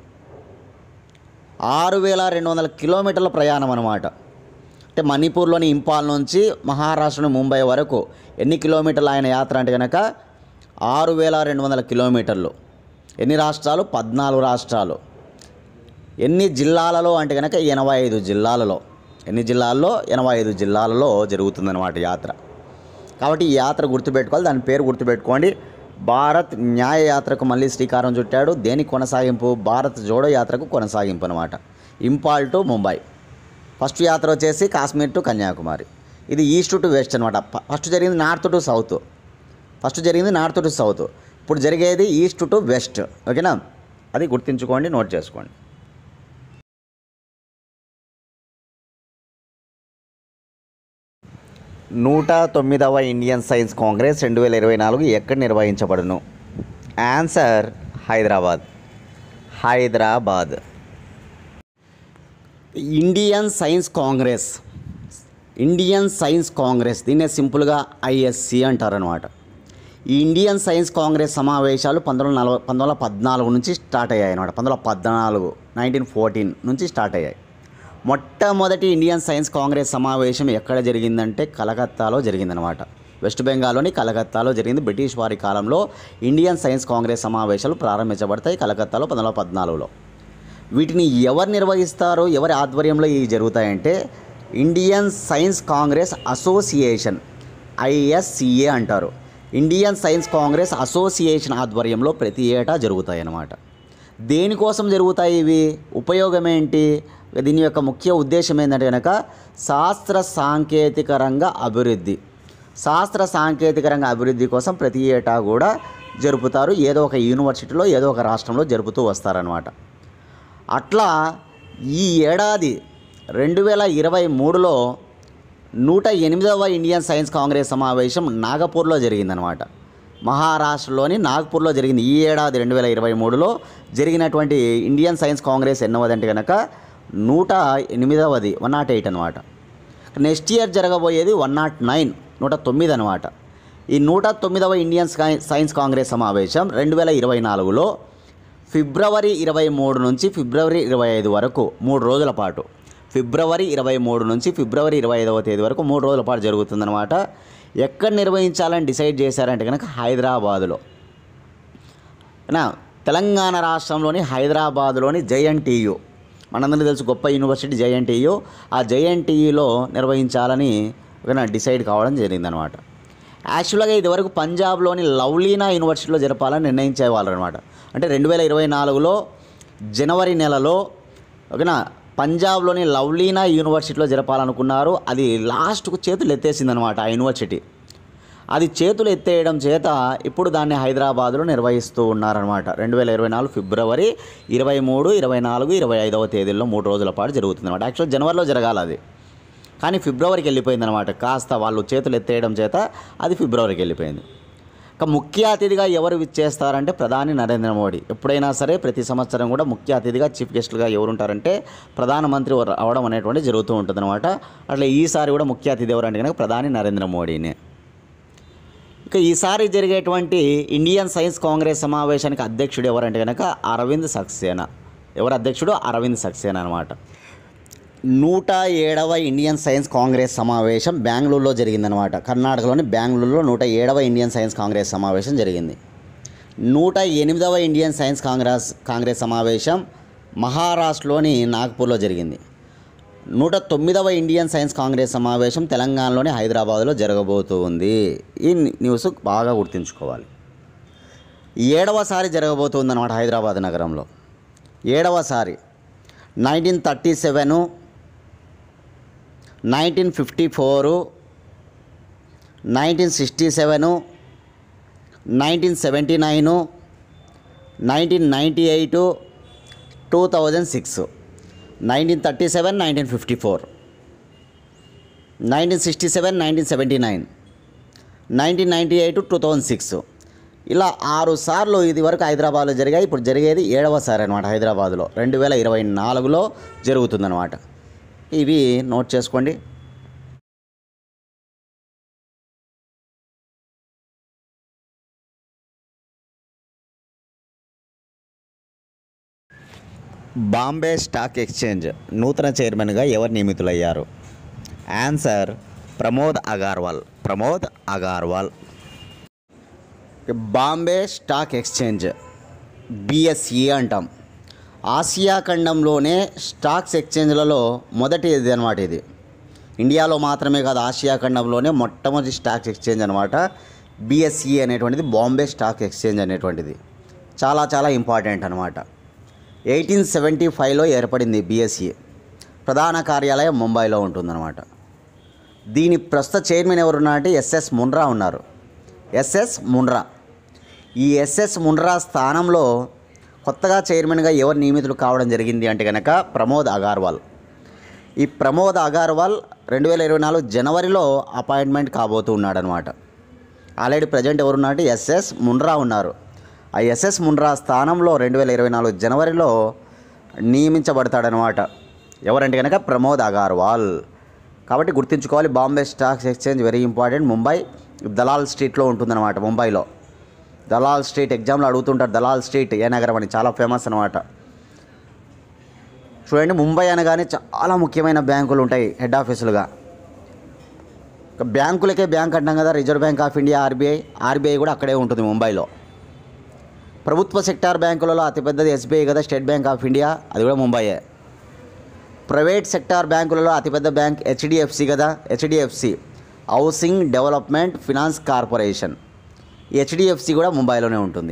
ఆరు వేల రెండు వందల కిలోమీటర్ల ప్రయాణం అనమాట అంటే మణిపూర్లోని ఇంపాల్ నుంచి మహారాష్ట్రలోని ముంబై వరకు ఎన్ని కిలోమీటర్లు ఆయన యాత్ర అంటే కనుక ఆరు వేల రెండు వందల కిలోమీటర్లు ఎన్ని రాష్ట్రాలు పద్నాలుగు రాష్ట్రాలు ఎన్ని జిల్లాలలో అంటే కనుక ఎనభై ఐదు జిల్లాలలో ఎన్ని జిల్లాల్లో ఎనభై ఐదు జిల్లాలలో జరుగుతుందన్నమాట యాత్ర కాబట్టి ఈ యాత్ర గుర్తుపెట్టుకోవాలి దాని పేరు గుర్తుపెట్టుకోండి భారత్ న్యాయ యాత్రకు మళ్ళీ శ్రీకారం చుట్టాడు దేని కొనసాగింపు భారత్ జోడో యాత్రకు కొనసాగింపు అనమాట ఇంపాల్ టు ముంబై ఫస్ట్ యాత్ర వచ్చేసి కాశ్మీర్ టు కన్యాకుమారి ఇది ఈస్ట్ టు వెస్ట్ అనమాట ఫస్ట్ జరిగింది నార్త్ టు సౌత్ ఫస్ట్ జరిగింది నార్త్ టు సౌత్ ఇప్పుడు జరిగేది ఈస్ట్ టు వెస్ట్ ఓకేనా అది గుర్తుంచుకోండి నోట్ చేసుకోండి నూట తొమ్మిదవ ఇండియన్ సైన్స్ కాంగ్రెస్ రెండు వేల ఇరవై నాలుగు ఎక్కడ నిర్వహించబడును answer Hyderabad Hyderabad Indian science congress Indian science congress దీన్నే సింపుల్గా ఐఎస్సి అంటారనమాట ఈ ఇండియన్ సైన్స్ కాంగ్రెస్ సమావేశాలు పంతొమ్మిది వందల నలభై పంతొమ్మిది వందల పద్నాలుగు నుంచి స్టార్ట్ అయ్యాయి అనమాట పంతొమ్మిది వందల పద్నాలుగు నైన్టీన్ ఫోర్టీన్ నుంచి స్టార్ట్ అయ్యాయి మొట్టమొదటి ఇండియన్ సైన్స్ కాంగ్రెస్ సమావేశం ఎక్కడ జరిగిందంటే కలకత్తాలో జరిగిందనమాట వెస్ట్ బెంగాల్లోని కలకత్తాలో జరిగింది బ్రిటిష్ వారి కాలంలో ఇండియన్ సైన్స్ కాంగ్రెస్ సమావేశాలు ప్రారంభించబడతాయి కలకత్తాలో పంతొమ్మిది వందల పద్నాలుగులో వీటిని ఎవరు నిర్వహిస్తారో ఎవరి ఆధ్వర్యంలో ఇవి జరుగుతాయంటే Indian science congress association ISCA అంటారు ఇండియన్ సైన్స్ కాంగ్రెస్ అసోసియేషన్ ఆధ్వర్యంలో ప్రతి ఏటా జరుగుతాయి అన్నమాట దేనికోసం జరుగుతాయి ఇవి ఉపయోగం ఏంటి దీని యొక్క ముఖ్య ఉద్దేశం ఏంటంటే కనుక శాస్త్ర సాంకేతిక రంగ అభివృద్ధి శాస్త్ర సాంకేతిక రంగ అభివృద్ధి కోసం ప్రతి ఏటా కూడా జరుపుతారు ఏదో ఒక యూనివర్సిటీలో ఏదో ఒక రాష్ట్రంలో జరుపుతూ వస్తారనమాట అట్లా ఈ ఏడాది రెండు వేల ఇరవై మూడులో నూట ఎనిమిదవ ఇండియన్ సైన్స్ కాంగ్రెస్ సమావేశం నాగపూర్లో జరిగిందనమాట మహారాష్ట్రలోని నాగ్పూర్లో జరిగింది ఈ ఏడాది రెండు వేల ఇరవై మూడులో జరిగినటువంటి ఇండియన్ సైన్స్ కాంగ్రెస్ ఎన్నవది అంటే కనుక నూట ఎనిమిదవది వన్ నాట్ ఎయిట్ అనమాట నెక్స్ట్ ఇయర్ జరగబోయేది వన్ నాట్ నైన్ నూట తొమ్మిది అనమాట ఈ నూట తొమ్మిదవ ఇండియన్ సై- సైన్స్ కాంగ్రెస్ సమావేశం రెండు వేల ఇరవై నాలుగులో ఫిబ్రవరి ఇరవై మూడు నుంచి ఫిబ్రవరి ఇరవై ఐదు వరకు మూడు రోజుల పాటు ఫిబ్రవరి ఇరవై మూడు నుంచి ఫిబ్రవరి ఇరవై ఐదవ తేదీ వరకు మూడు రోజుల పాటు జరుగుతుందన్నమాట ఎక్కడ నిర్వహించాలని డిసైడ్ చేశారంటే కనుక హైదరాబాదులో నా తెలంగాణ రాష్ట్రంలోని హైదరాబాదులోని జేఎన్టీయు మనందరికీ తెలుసు గొప్ప యూనివర్సిటీ జేఎన్టీయు ఆ జేఎన్టీయులో నిర్వహించాలని ఒక డిసైడ్ కావడం జరిగిందనమాట యాక్చువల్గా ఇదివరకు పంజాబ్లోని లవ్లీనా యూనివర్సిటీలో జరపాలని నిర్ణయించేవాళ్ళు అనమాట అంటే రెండు వేల ఇరవై నాలుగులో జనవరి నెలలో ఓకేనా పంజాబ్లోని లవ్లీనా యూనివర్సిటీలో జరపాలనుకున్నారు అది లాస్ట్కు చేతులు ఎత్తేసిందనమాట ఆ యూనివర్సిటీ అది చేతులు ఎత్తేయడం చేత ఇప్పుడు దాన్ని హైదరాబాద్లో నిర్వహిస్తూ ఉన్నారనమాట రెండు వేల ఇరవై నాలుగు ఫిబ్రవరి ఇరవై మూడు ఇరవై నాలుగు ఇరవై ఐదవ తేదీల్లో మూడు రోజుల పాటు జరుగుతుంది అనమాట యాక్చువల్ జనవరిలో జరగాలి అది కానీ ఫిబ్రవరికి వెళ్ళిపోయింది అనమాట కాస్త వాళ్ళు చేతులు ఎత్తేయడం చేత అది ఫిబ్రవరికి వెళ్ళిపోయింది ఇక ముఖ్య అతిథిగా ఎవరు విచ్చేస్తారంటే ప్రధాని నరేంద్ర మోడీ ఎప్పుడైనా సరే ప్రతి సంవత్సరం కూడా ముఖ్య అతిథిగా చీఫ్ గెస్ట్లుగా ఎవరు ఉంటారంటే ప్రధానమంత్రి అవడం అనేటువంటి జరుగుతూ ఉంటుంది అనమాట అట్లా ఈసారి కూడా ముఖ్య అతిథి ఎవరంటే కనుక ప్రధాని నరేంద్ర మోడీనే ఇక ఈసారి జరిగేటువంటి ఇండియన్ సైన్స్ కాంగ్రెస్ సమావేశానికి అధ్యక్షుడు ఎవరంటే కనుక అరవింద్ సక్సేనా ఎవరు అధ్యక్షుడు అరవింద్ సక్సేనా అనమాట నూట ఏడవ ఇండియన్ సైన్స్ కాంగ్రెస్ సమావేశం బెంగళూరులో జరిగిందనమాట కర్ణాటకలోని బెంగళూరులో నూట ఏడవ ఇండియన్ సైన్స్ కాంగ్రెస్ సమావేశం జరిగింది నూట ఎనిమిదవ ఇండియన్ సైన్స్ కాంగ్రెస్ కాంగ్రెస్ సమావేశం మహారాష్ట్రలోని నాగ్పూర్లో జరిగింది నూట తొమ్మిదవ ఇండియన్ సైన్స్ కాంగ్రెస్ సమావేశం తెలంగాణలోని హైదరాబాద్లో జరగబోతుంది ఈ న్యూస్ బాగా గుర్తుంచుకోవాలి ఏడవసారి జరగబోతుంది అనమాట హైదరాబాద్ నగరంలో ఏడవసారి nineteen thirty seven nineteen fifty four nineteen sixty seven nineteen seventy nine nineteen ninety eight two thousand six nineteen thirty seven nineteen fifty four nineteen sixty seven nineteen seventy nine nineteen ninety eight two thousand six ఇలా ఆరు సార్లు ఇది వరకు హైదరాబాద్లో జరిగాయి ఇప్పుడు జరిగేది ఏడవసారి అనమాట హైదరాబాద్లో రెండు వేల ఇరవై నాలుగులో జరుగుతుందన్నమాట ఇవి నోట్ చేసుకోండి బాంబే స్టాక్ ఎక్స్చేంజ్ నూతన చైర్మన్గా ఎవరు నియమితులయ్యారు answer Pramod Agarwal Pramod Agarwal Bombay stock exchange BSE అంటాం ఆసియా ఖండంలోనే స్టాక్స్ ఎక్స్చేంజ్లలో మొదటి ఇది అనమాట ఇది ఇండియాలో మాత్రమే కాదు ఆసియా ఖండంలోనే మొట్టమొదటి స్టాక్ ఎక్స్చేంజ్ అనమాట బిఎస్ఈ అనేటువంటిది బాంబే స్టాక్ ఎక్స్చేంజ్ అనేటువంటిది చాలా చాలా ఇంపార్టెంట్ అనమాట ఎయిటీన్ సెవెంటీ ఫైవ్లో ఏర్పడింది బిఎస్ఈ ప్రధాన కార్యాలయం ముంబైలో ఉంటుందన్నమాట దీని ప్రస్తుత చైర్మన్ ఎవరున్నారంటే ఎస్ఎస్ మున్రా ఉన్నారు ఎస్ఎస్ మున్రా ఈ ఎస్ఎస్ మున్రా స్థానంలో కొత్తగా చైర్మన్గా ఎవరు నియమితులు కావడం జరిగింది అంటే కనుక ప్రమోద్ అగార్వాల్ ఈ ప్రమోద్ అగార్వాల్ రెండు వేల ఇరవై నాలుగు జనవరిలో అపాయింట్మెంట్ కాబోతూ ఉన్నాడనమాట ఆల్రెడీ ప్రజెంట్ ఎవరున్నారంటే ఎస్ఎస్ మున్రా ఉన్నారు ఆ ఎస్ఎస్ మున్రా స్థానంలో రెండు వేల ఇరవై నాలుగు జనవరిలో నియమించబడతాడనమాట ఎవరంటే కనుక ప్రమోద్ అగార్వాల్ కాబట్టి గుర్తుంచుకోవాలి Bombay stocks exchange very important Mumbai Dalal స్ట్రీట్లో ఉంటుందన్నమాట ముంబైలో దలాల్ స్ట్రీట్ ఎగ్జామ్లో అడుగుతుంటారు దలాల్ స్ట్రీట్ ఏ నగరం అని చాలా ఫేమస్ అనమాట చూడండి ముంబై అనగానే చాలా ముఖ్యమైన బ్యాంకులు ఉంటాయి హెడ్ ఆఫీసులుగా ఇక బ్యాంకులకే బ్యాంక్ అంటాం కదా reserve bank of India RBI RBI కూడా అక్కడే ఉంటుంది ముంబైలో ప్రభుత్వ సెక్టార్ బ్యాంకులలో అతిపెద్దది ఎస్బీఐ కదా స్టేట్ బ్యాంక్ ఆఫ్ ఇండియా అది కూడా ముంబైయే ప్రైవేట్ సెక్టార్ బ్యాంకులలో అతిపెద్ద బ్యాంక్ హెచ్డిఎఫ్సి కదా HDFC housing development finance corporation HDFC కూడా ముంబైలోనే ఉంటుంది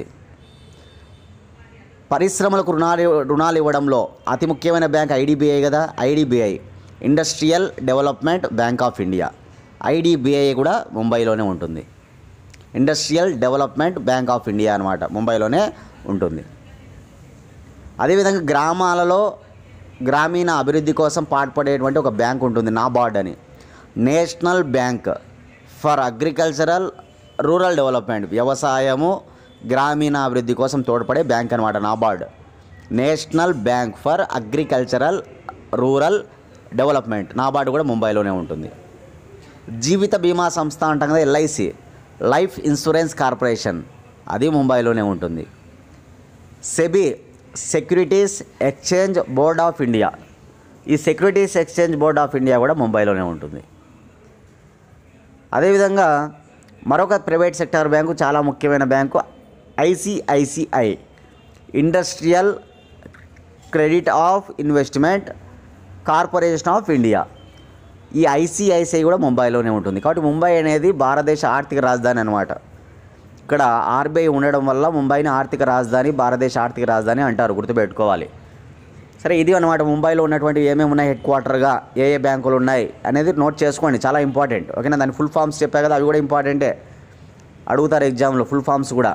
పరిశ్రమలకు రుణాలు రుణాలు ఇవ్వడంలో అతి ముఖ్యమైన బ్యాంక్ ఐడిబిఐ కదా IDBI industrial development bank of India IDBI కూడా ముంబైలోనే ఉంటుంది industrial development bank of India అనమాట ముంబైలోనే ఉంటుంది అదేవిధంగా గ్రామాలలో గ్రామీణ అభివృద్ధి కోసం పాటుపడేటువంటి ఒక బ్యాంక్ ఉంటుంది నాబార్డ్ అని national bank for agricultural rural development వ్యవసాయము గ్రామీణ అభివృద్ధి కోసం తోడ్పడే బ్యాంక్ అనమాట NABARD national bank for agricultural rural development NABARD కూడా ముంబైలోనే ఉంటుంది జీవిత బీమా సంస్థ అంటాం కదా ఎల్ఐసి లైఫ్ ఇన్సూరెన్స్ కార్పొరేషన్ అది ముంబైలోనే ఉంటుంది SEBI securities exchange board of India ఈ securities exchange board of India కూడా ముంబైలోనే ఉంటుంది అదేవిధంగా మరొక ప్రైవేట్ సెక్టార్ బ్యాంకు చాలా ముఖ్యమైన bank ICICI industrial credit of investment corporation of India ఈ ఐసిఐసిఐ కూడా ముంబైలోనే ఉంటుంది కాబట్టి ముంబై అనేది భారతదేశ ఆర్థిక రాజధాని అనమాట ఇక్కడ ఆర్బీఐ ఉండడం వల్ల ముంబైని ఆర్థిక రాజధాని భారతదేశ ఆర్థిక రాజధాని అంటారు గుర్తుపెట్టుకోవాలి సరే ఇది అనమాట ముంబైలో ఉన్నటువంటి ఏమేమి ఉన్నాయి హెడ్ క్వార్టర్గా ఏ ఏ బ్యాంకులు ఉన్నాయి అనేది నోట్ చేసుకోండి చాలా ఇంపార్టెంట్ ఓకేనా దాని ఫుల్ ఫామ్స్ చెప్పా కదా అవి కూడా ఇంపార్టెంటే అడుగుతారు ఎగ్జామ్లో ఫుల్ ఫామ్స్ కూడా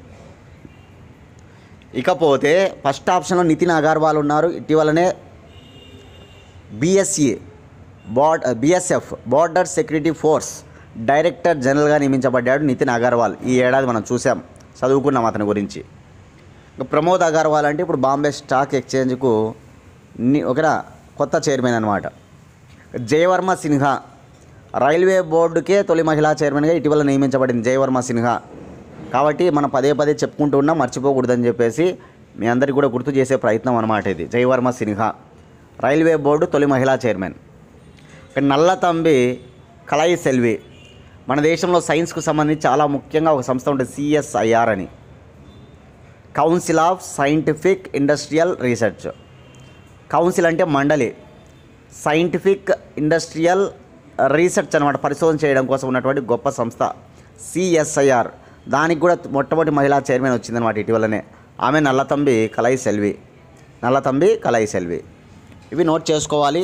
ఇకపోతే ఫస్ట్ ఆప్షన్లో నితిన్ అగర్వాల్ ఉన్నారు ఇటీవలనే BSC board BSF border security force director జనరల్గా నియమించబడ్డాడు నితిన్ అగర్వాల్ ఈ ఏడాది మనం చూసాం చదువుకున్నాం అతని గురించి ఇంకా ప్రమోద్ అగర్వాల్ అంటే ఇప్పుడు బాంబే స్టాక్ ఎక్స్చేంజ్కు ని- ఒక కొత్త చైర్మన్ అనమాట జయవర్మ సిన్హా రైల్వే బోర్డుకే తొలి మహిళా చైర్మన్గా ఇటీవల నియమించబడింది జయవర్మ సిన్హా కాబట్టి మనం పదే పదే చెప్పుకుంటూ ఉన్నాం మర్చిపోకూడదని చెప్పేసి మీ అందరికీ కూడా గుర్తు చేసే ప్రయత్నం అనమాట ఇది జయవర్మ సిన్హా రైల్వే బోర్డు తొలి మహిళా చైర్మన్ ఇక నల్లతంబి కలై సెల్వి మన దేశంలో సైన్స్కు సంబంధించి చాలా ముఖ్యంగా ఒక సంస్థ ఉంటుంది సిఎస్ఐఆర్ అని council of scientific industrial research council అంటే మండలి సైంటిఫిక్ ఇండస్ట్రియల్ రీసెర్చ్ అనమాట పరిశోధన చేయడం కోసం ఉన్నటువంటి గొప్ప సంస్థ సిఎస్ఐఆర్ దానికి కూడా మొట్టమొదటి మహిళా చైర్మన్ వచ్చిందనమాట ఇటీవలనే ఆమె నల్లతంబి కలై సెల్వి నల్లతంబి కలై సెల్వి ఇవి నోట్ చేసుకోవాలి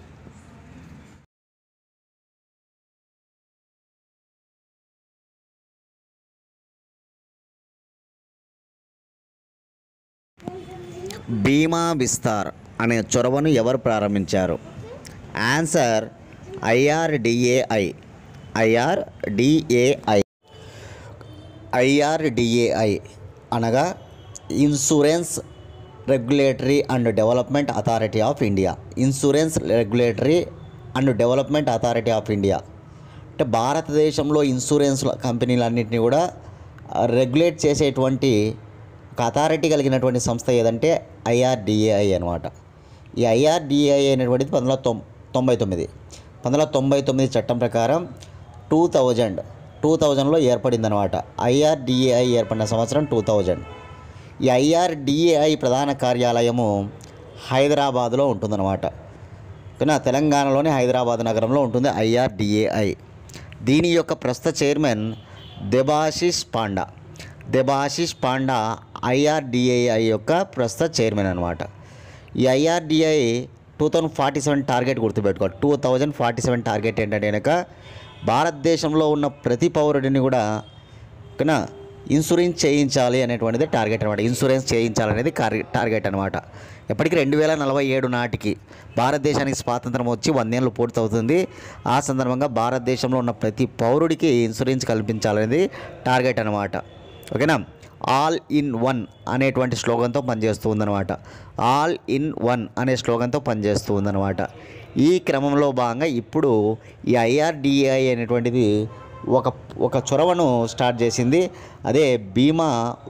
బీమా విస్తార్ అనే చొరవను ఎవరు ప్రారంభించారు ఆన్సర్ ఐఆర్డిఏఐ ఐఆర్డిఏఐ ఐఆర్డిఏఐ అనగా insurance regulatory and development authority of India insurance regulatory and development authority of India అంటే భారతదేశంలో ఇన్సూరెన్స్ కంపెనీలన్నింటినీ కూడా రెగ్యులేట్ చేసేటువంటి ఒక అథారిటీ కలిగినటువంటి సంస్థ ఏదంటే ఐఆర్డిఏఐ అనమాట ఈ ఐఆర్డిఏఐ అనేటువంటిది పంతొమ్మిది తొం తొంభై తొమ్మిది పంతొమ్మిది తొంభై తొమ్మిది చట్టం ప్రకారం టూ థౌజండ్ టూ థౌజండ్లో ఏర్పడింది అనమాట ఐఆర్డిఏఐ ఏర్పడిన సంవత్సరం టూ థౌజండ్ ఈ ఐఆర్డిఏఐ ప్రధాన కార్యాలయము హైదరాబాద్లో ఉంటుందన్నమాట ఓకేనా తెలంగాణలోని హైదరాబాద్ నగరంలో ఉంటుంది ఐఆర్డిఏఐ దీని యొక్క ప్రస్తుత చైర్మన్ దెబాశిష్ పాండా దెబాశిష్ పాండా ఐఆర్డిఏఐ యొక్క ప్రస్తుత చైర్మన్ అనమాట ఈ IRDI two thousand forty seven target గుర్తుపెట్టుకోవాలి two thousand forty seven target ఏంటంటే కనుక భారతదేశంలో ఉన్న ప్రతి పౌరుడిని కూడా ఓకేనా ఇన్సూరెన్స్ చేయించాలి అనేటువంటిది టార్గెట్ అనమాట ఇన్సూరెన్స్ చేయించాలనేది కార్- టార్గెట్ అనమాట ఎప్పటికీ రెండు వేల నలభై ఏడు నాటికి భారతదేశానికి స్వాతంత్రం వచ్చి వందేళ్ళు పూర్తవుతుంది ఆ సందర్భంగా భారతదేశంలో ఉన్న ప్రతి పౌరుడికి ఇన్సూరెన్స్ కల్పించాలనేది టార్గెట్ అనమాట ఓకేనా ఆల్ ఇన్ వన్ అనేటువంటి స్లోగన్తో పనిచేస్తూ ఉందన్నమాట ఆల్ ఇన్ వన్ అనే స్లోగన్తో పనిచేస్తూ ఉందన్నమాట ఈ క్రమంలో భాగంగా ఇప్పుడు ఈ ఐఆర్డిఐ అనేటువంటిది ఒక ఒక చొరవను స్టార్ట్ చేసింది అదే బీమా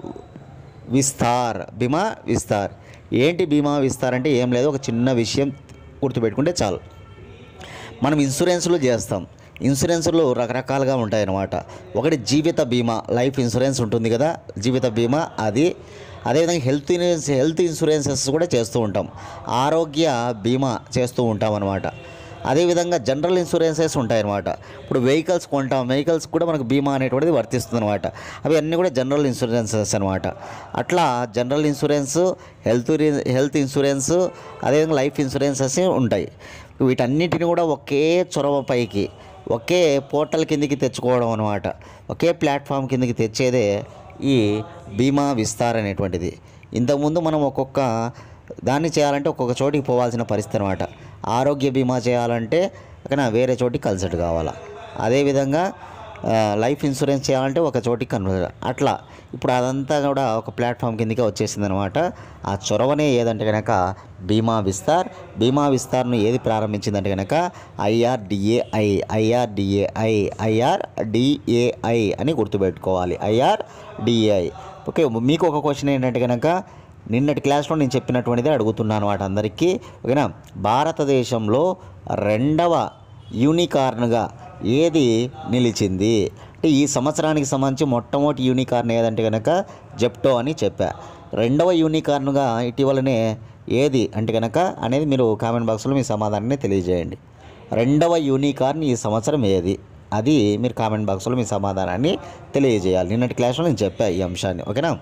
విస్తార్ బీమా విస్తార్ ఏంటి బీమా విస్తార్ అంటే ఏం లేదు ఒక చిన్న విషయం గుర్తుపెట్టుకుంటే చాలు మనం ఇన్సూరెన్స్లు చేస్తాం ఇన్సూరెన్స్లు రకరకాలుగా ఉంటాయి అన్నమాట ఒకటి జీవిత బీమా లైఫ్ ఇన్సూరెన్స్ ఉంటుంది కదా జీవిత బీమా అది అదేవిధంగా హెల్త్ ఇన్సూరెన్స్ హెల్త్ ఇన్సూరెన్సెస్ కూడా చేస్తూ ఉంటాం ఆరోగ్య బీమా చేస్తూ ఉంటాం అనమాట అదేవిధంగా జనరల్ ఇన్సూరెన్సెస్ ఉంటాయన్నమాట ఇప్పుడు వెహికల్స్ కొంటాం వెహికల్స్ కూడా మనకు బీమా అనేటువంటిది వర్తిస్తుంది అనమాట అవి అన్నీ కూడా జనరల్ ఇన్సూరెన్సెస్ అనమాట అట్లా జనరల్ ఇన్సూరెన్స్ హెల్త్ రి- హెల్త్ ఇన్సూరెన్స్ అదేవిధంగా లైఫ్ ఇన్సూరెన్సెస్ ఉంటాయి వీటన్నిటిని కూడా ఒకే చొరవ పైకి ఒకే పోర్టల్ కిందికి తెచ్చుకోవడం అనమాట ఒకే ప్లాట్ఫామ్ కిందికి తెచ్చేదే ఈ బీమా విస్తార్ అనేటువంటిది ఇంతకుముందు మనం ఒక్కొక్క దాన్ని చేయాలంటే ఒక్కొక్క చోటికి పోవాల్సిన పరిస్థితి అనమాట ఆరోగ్య బీమా చేయాలంటే అక్కడ వేరే చోటికి కన్సల్ట్ కావాలా అదేవిధంగా ఆ, లైఫ్ ఇన్సూరెన్స్ చేయాలంటే ఒక చోటికి కన్వర్ట్ అట్లా ఇప్పుడు అదంతా కూడా ఒక ప్లాట్ఫామ్ కిందకే వచ్చేసింది అనమాట ఆ చొరవనే ఏదంటే కనుక బీమా విస్తార్ బీమా విస్తార్ను ఏది ప్రారంభించిందంటే కనుక ఐఆర్డిఏఐ ఐఆర్డిఏఐ ఐఆర్డిఏఐ అని గుర్తుపెట్టుకోవాలి ఐఆర్డిఏఐ ఓకే మీకు ఒక క్వశ్చన్ ఏంటంటే కనుక నిన్నటి క్లాస్లో నేను చెప్పినటువంటిది అడుగుతున్నాను వాటి అందరికీ ఓకేనా భారతదేశంలో రెండవ యూనికార్న్గా ఏది నిలిచింది అంటే ఈ సంవత్సరానికి సంబంధించి మొట్టమొదటి యూనికార్న్ ఏదంటే కనుక జెప్టో అని చెప్పా రెండవ యూనికార్న్గా ఇటీవలనే ఏది అంటే కనుక అనేది మీరు కామెంట్ బాక్స్లో మీ సమాధానాన్ని తెలియజేయండి రెండవ యూనికార్న్ ఈ సంవత్సరం ఏది అది మీరు కామెంట్ బాక్స్లో మీ సమాధానాన్ని తెలియజేయాలి నిన్నటి క్లాస్లో నేను చెప్పా ఈ అంశాన్ని ఓకేనా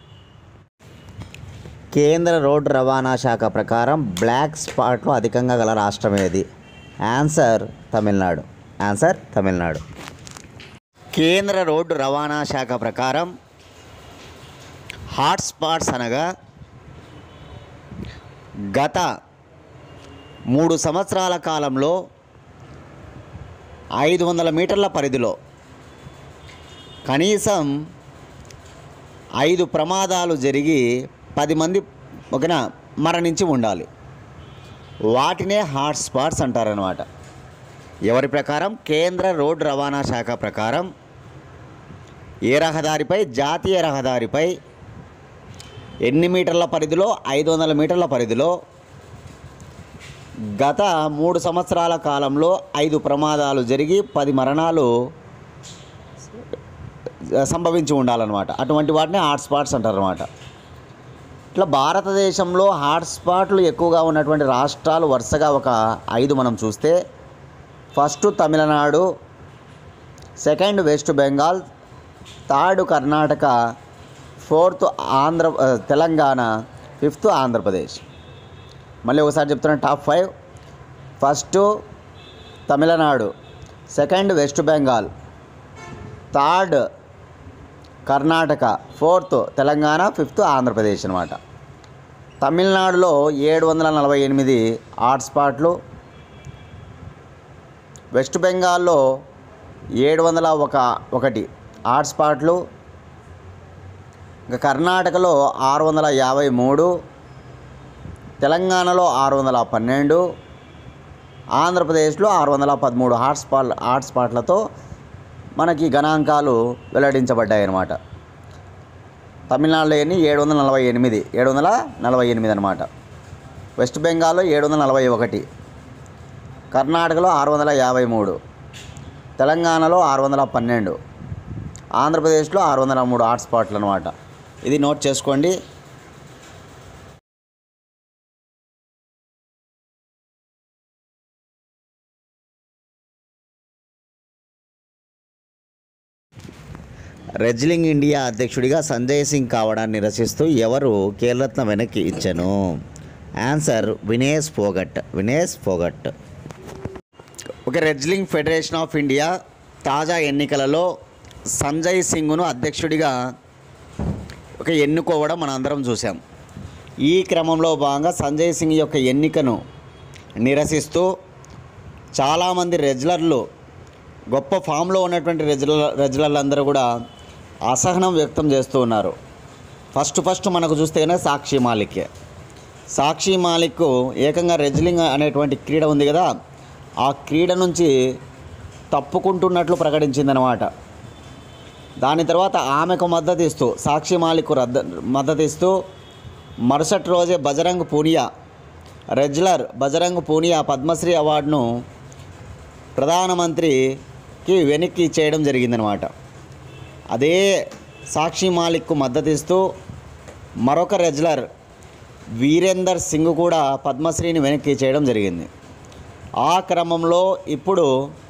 కేంద్ర రోడ్డు రవాణా శాఖ ప్రకారం బ్లాక్ స్పాట్లు అధికంగా గల రాష్ట్రం ఏది ఆన్సర్ తమిళనాడు ఆన్సర్ తమిళనాడు కేంద్ర రోడ్డు రవాణా శాఖ ప్రకారం హాట్ స్పాట్స్ అనగా గత మూడు సంవత్సరాల కాలంలో ఐదు వందల మీటర్ల పరిధిలో కనీసం ఐదు ప్రమాదాలు జరిగి పది మంది ఒకన మరణించి ఉండాలి వాటినే హాట్ స్పాట్స్ అంటారనమాట ఎవరి ప్రకారం కేంద్ర రోడ్డు రవాణా శాఖ ప్రకారం ఏ రహదారిపై జాతీయ రహదారిపై ఎన్ని మీటర్ల పరిధిలో ఐదు వందల మీటర్ల పరిధిలో గత మూడు సంవత్సరాల కాలంలో ఐదు ప్రమాదాలు జరిగి పది మరణాలు సంభవించి ఉండాలన్నమాట అటువంటి వాటిని హాట్స్పాట్స్ అంటారన్నమాట ఇట్లా భారతదేశంలో హాట్స్పాట్లు ఎక్కువగా ఉన్నటువంటి రాష్ట్రాలు వరుసగా ఒక ఐదు మనం చూస్తే first Tamil Nadu second West Bengal third Karnataka fourth Andhra ఆ, తెలంగాణ ఫిఫ్త్ ఆంధ్రప్రదేశ్ మళ్ళీ ఒకసారి చెప్తున్నాను top five first Tamil Nadu second West Bengal third Karnataka fourth Telangana fifth Andhra Pradesh అనమాట తమిళనాడులో ఏడు వందల నలభై ఎనిమిది హాట్స్పాట్లు వెస్ట్ బెంగాల్లో ఏడు వందల ఒక ఒకటి హాట్స్పాట్లు ఇంకా కర్ణాటకలో ఆరు వందల యాభై మూడు తెలంగాణలో ఆరు వందల పన్నెండు ఆంధ్రప్రదేశ్లో ఆరు వందల పదమూడు హాట్స్పాట్ హాట్స్పాట్లతో మనకి గణాంకాలు వెల్లడించబడ్డాయి అన్నమాట తమిళనాడులో ఎన్ని ఏడు వందల నలభై ఎనిమిది ఏడు వందల నలభై ఎనిమిది అనమాట వెస్ట్ బెంగాల్లో ఏడు వందల నలభై ఒకటి కర్ణాటకలో ఆరు వందల యాభై మూడు తెలంగాణలో ఆరు వందల పన్నెండు ఆంధ్రప్రదేశ్లో ఆరు వందల మూడు హాట్స్పాట్లు అనమాట ఇది నోట్ చేసుకోండి రెజ్లింగ్ ఇండియా అధ్యక్షుడిగా సంజయ్ సింగ్ కావడాన్ని నిరసిస్తూ ఎవరు కేరళత్న వెనక్కి ఇచ్చను ఆన్సర్ వినేష్ ఫోగట్ వినేష్ ఫోగట్ ఒక రెజ్లింగ్ ఫెడరేషన్ ఆఫ్ ఇండియా తాజా ఎన్నికలలో సంజయ్ సింగ్ను అధ్యక్షుడిగా ఒక ఎన్నుకోవడం మనం అందరం చూసాం ఈ క్రమంలో భాగంగా సంజయ్ సింగ్ యొక్క ఎన్నికను నిరసిస్తూ చాలామంది రెజ్లర్లు గొప్ప ఫామ్లో ఉన్నటువంటి రెజ్లర్ రెజ్లర్లందరూ కూడా అసహనం వ్యక్తం చేస్తూ ఉన్నారు ఫస్ట్ ఫస్ట్ మనకు చూస్తే కనుక సాక్షి మాలికే సాక్షి మాలిక్ ఏకంగా రెజ్లింగ్ అనేటువంటి క్రీడ ఉంది కదా ఆ క్రీడ నుంచి తప్పుకుంటున్నట్లు ప్రకటించిందనమాట దాని తర్వాత ఆమెకు మద్దతు ఇస్తూ సాక్షి మాలిక్ రద్ద మద్దతు ఇస్తూ మరుసటి రోజే బజరంగ్ పూనియా రెజ్లర్ బజరంగ్ పూనియా పద్మశ్రీ అవార్డును ప్రధానమంత్రికి వెనక్కి ఇచ్చేయడం జరిగిందనమాట అదే సాక్షి మాలిక్కు మద్దతు ఇస్తూ మరొక రెజ్లర్ వీరేందర్ సింగ్ కూడా పద్మశ్రీని వెనక్కి చేయడం జరిగింది ఆ క్రమంలో ఇప్పుడు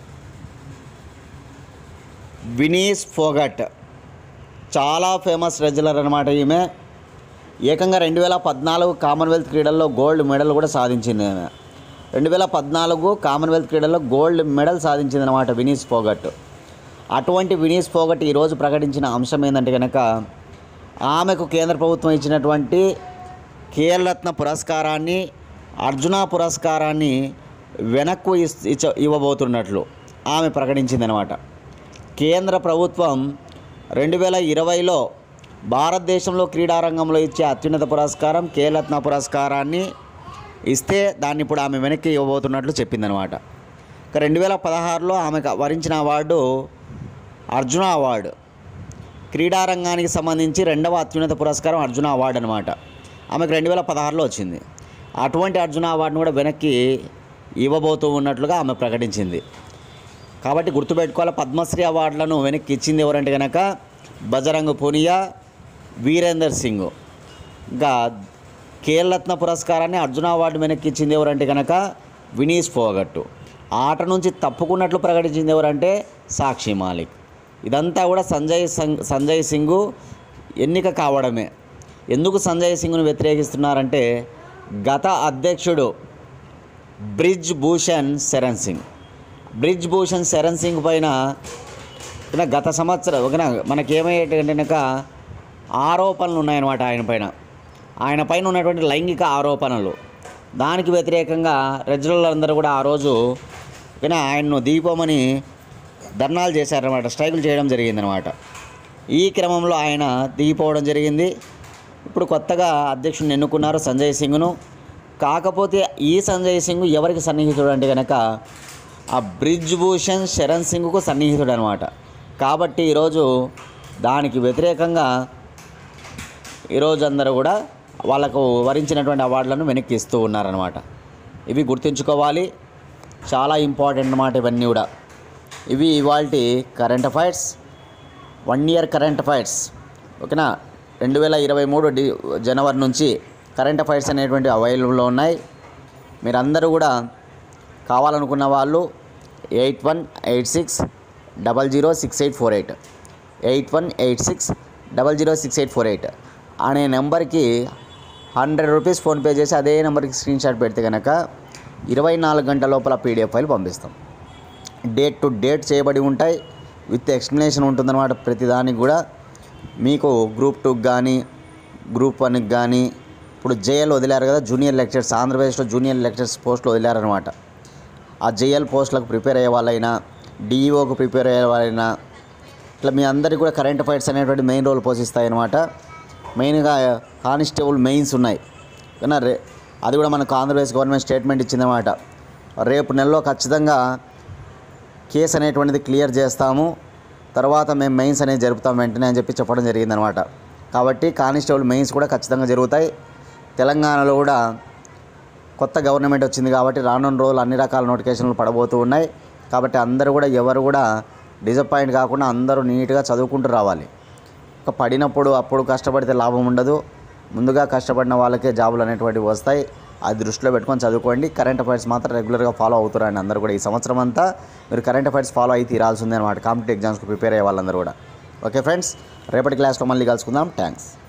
వినీస్ ఫోగట్ చాలా ఫేమస్ రెజ్లర్ అనమాట ఈమె ఏకంగా రెండు వేల పద్నాలుగు కామన్వెల్త్ క్రీడల్లో గోల్డ్ మెడల్ కూడా సాధించింది ఆమె రెండు వేల పద్నాలుగు కామన్వెల్త్ క్రీడల్లో గోల్డ్ మెడల్ సాధించింది అనమాట వినీస్ ఫోగట్ అటువంటి వినీస్ ఫోగట్ ఈరోజు ప్రకటించిన అంశం ఏంటంటే కనుక ఆమెకు కేంద్ర ప్రభుత్వం ఇచ్చినటువంటి కేరళరత్న పురస్కారాన్ని అర్జున పురస్కారాన్ని వెనక్కు ఇస్- ఇచ్చ ఇవ్వబోతున్నట్లు ఆమె ప్రకటించిందనమాట కేంద్ర ప్రభుత్వం రెండు వేల ఇరవైలో భారతదేశంలో క్రీడారంగంలో ఇచ్చే అత్యున్నత పురస్కారం కేరళరత్న పురస్కారాన్ని ఇస్తే దాన్ని ఇప్పుడు ఆమె వెనక్కి ఇవ్వబోతున్నట్లు చెప్పిందనమాట ఇక రెండు వేల పదహారులో ఆమెకు వరించిన అవార్డు అర్జున అవార్డు క్రీడారంగానికి సంబంధించి రెండవ అత్యున్నత పురస్కారం అర్జున అవార్డు అనమాట ఆమెకు రెండు వేల పదహారులో వచ్చింది అటువంటి అర్జున అవార్డును కూడా వెనక్కి ఇవ్వబోతూ ఉన్నట్లుగా ఆమె ప్రకటించింది కాబట్టి గుర్తుపెట్టుకోవాలి పద్మశ్రీ అవార్డులను వెనక్కి ఇచ్చింది ఎవరంటే కనుక బజరంగ్ పూనియా వీరేందర్ సింగ్ ఇంకా కేరళరత్న పురస్కారాన్ని అర్జున అవార్డు వెనక్కి ఇచ్చింది ఎవరంటే కనుక వినీస్ ఫోగట్టు ఆట నుంచి తప్పుకున్నట్లు ప్రకటించింది ఎవరంటే సాక్షి మాలిక్ ఇదంతా కూడా సంజయ్ సంగ్ సంజయ్ సింగ్ ఎన్నిక కావడమే ఎందుకు సంజయ్ సింగ్ను వ్యతిరేకిస్తున్నారంటే గత అధ్యక్షుడు బ్రిజ్ భూషణ్ శరణ్ సింగ్ బ్రిజ్ భూషణ్ శరణ్ సింగ్ పైన ఇక గత సంవత్సరం ఒక మనకేమయ్యేటంటే కనుక ఆరోపణలు ఉన్నాయన్నమాట ఆయన పైన ఆయన పైన ఉన్నటువంటి లైంగిక ఆరోపణలు దానికి వ్యతిరేకంగా రెజ్లర్లందరూ కూడా ఆ రోజు ఇక ఆయన్ను దీపమని ధర్నాలు చేశారనమాట స్ట్రైకులు చేయడం జరిగిందనమాట ఈ క్రమంలో ఆయన దిగిపోవడం జరిగింది ఇప్పుడు కొత్తగా అధ్యక్షుడిని ఎన్నుకున్నారు సంజయ్ సింగ్ను కాకపోతే ఈ సంజయ్ సింగ్ ఎవరికి సన్నిహితుడు అంటే కనుక ఆ బ్రిడ్జ్ భూషణ్ శరణ్ సింగ్కు సన్నిహితుడు అనమాట కాబట్టి ఈరోజు దానికి వ్యతిరేకంగా ఈరోజు అందరూ కూడా వాళ్ళకు వరించినటువంటి అవార్డులను వెనక్కి ఇస్తూ ఉన్నారనమాట ఇవి గుర్తుంచుకోవాలి చాలా ఇంపార్టెంట్ అన్నమాట ఇవన్నీ కూడా ఇవి ఇవాళ current affairs one year current affairs ఓకేనా రెండు వేల ఇరవై మూడు డి జనవరి నుంచి కరెంట్ అఫైర్స్ అనేటువంటి అవైలబుల్లో ఉన్నాయి మీరందరూ కూడా కావాలనుకున్న వాళ్ళు eight one eight six double zero six eight four eight eight one eight six double zero six eight four eight అనే నెంబర్కి హండ్రెడ్ రూపీస్ ఫోన్పే చేసి అదే నెంబర్కి స్క్రీన్ షాట్ పెడితే కనుక ఇరవై నాలుగు గంటల లోపల పీడిఎఫ్ ఫైల్ పంపిస్తాం డేట్ టు డేట్ చేయబడి ఉంటాయి విత్ ఎక్స్ప్లెనేషన్ ఉంటుందన్నమాట ప్రతిదానికి కూడా మీకు గ్రూప్ టూకి కానీ గ్రూప్ వన్కి కానీ ఇప్పుడు జేఎల్ వదిలారు కదా జూనియర్ లెక్చర్స్ ఆంధ్రప్రదేశ్లో జూనియర్ లెక్చర్స్ పోస్టులు వదిలారనమాట ఆ జేఎల్ పోస్టులకు ప్రిపేర్ అయ్యే వాళ్ళైనా డిఈఓకి ప్రిపేర్ అయ్యే వాళ్ళైనా ఇట్లా మీ అందరికీ కూడా కరెంట్ అఫైర్స్ అనేటువంటి మెయిన్ రోల్ పోషిస్తాయి అనమాట మెయిన్గా కానిస్టేబుల్ మెయిన్స్ ఉన్నాయి కానీ రే అది కూడా మనకు ఆంధ్రప్రదేశ్ గవర్నమెంట్ స్టేట్మెంట్ ఇచ్చిందన్నమాట రేపు నెలలో ఖచ్చితంగా కేసు అనేటువంటిది క్లియర్ చేస్తాము తర్వాత మేము మెయిన్స్ అనేది జరుపుతాం వెంటనే అని చెప్పి చెప్పడం జరిగిందనమాట కాబట్టి కానిస్టేబుల్ మెయిన్స్ కూడా ఖచ్చితంగా జరుగుతాయి తెలంగాణలో కూడా కొత్త గవర్నమెంట్ వచ్చింది కాబట్టి రానున్న రోజులు అన్ని రకాల నోటిఫికేషన్లు పడబోతూ ఉన్నాయి కాబట్టి అందరూ కూడా ఎవరు కూడా డిసప్పాయింట్ కాకుండా అందరూ నీట్గా చదువుకుంటూ రావాలి ఒక పడినప్పుడు అప్పుడు కష్టపడితే లాభం ఉండదు ముందుగా కష్టపడిన వాళ్ళకే జాబులు అనేటువంటివి వస్తాయి అది దృష్టిలో పెట్టుకొని చదువుకోండి కరెంట్ అఫైర్స్ మాత్రం రెగ్యులర్గా ఫాలో అవుతారండి అందరూ కూడా ఈ సంవత్సరం అంతా మీరు కరెంట్ అఫైర్స్ ఫాలో అయి తీరాల్సిందే అనమాట కాంపిటేటివ్ ఎగ్జామ్స్కి ప్రిపేర్ అయ్యే వాళ్ళందరూ కూడా ఓకే ఫ్రెండ్స్ రేపటి క్లాస్లో మళ్ళీ కలుసుకుందాం థ్యాంక్స్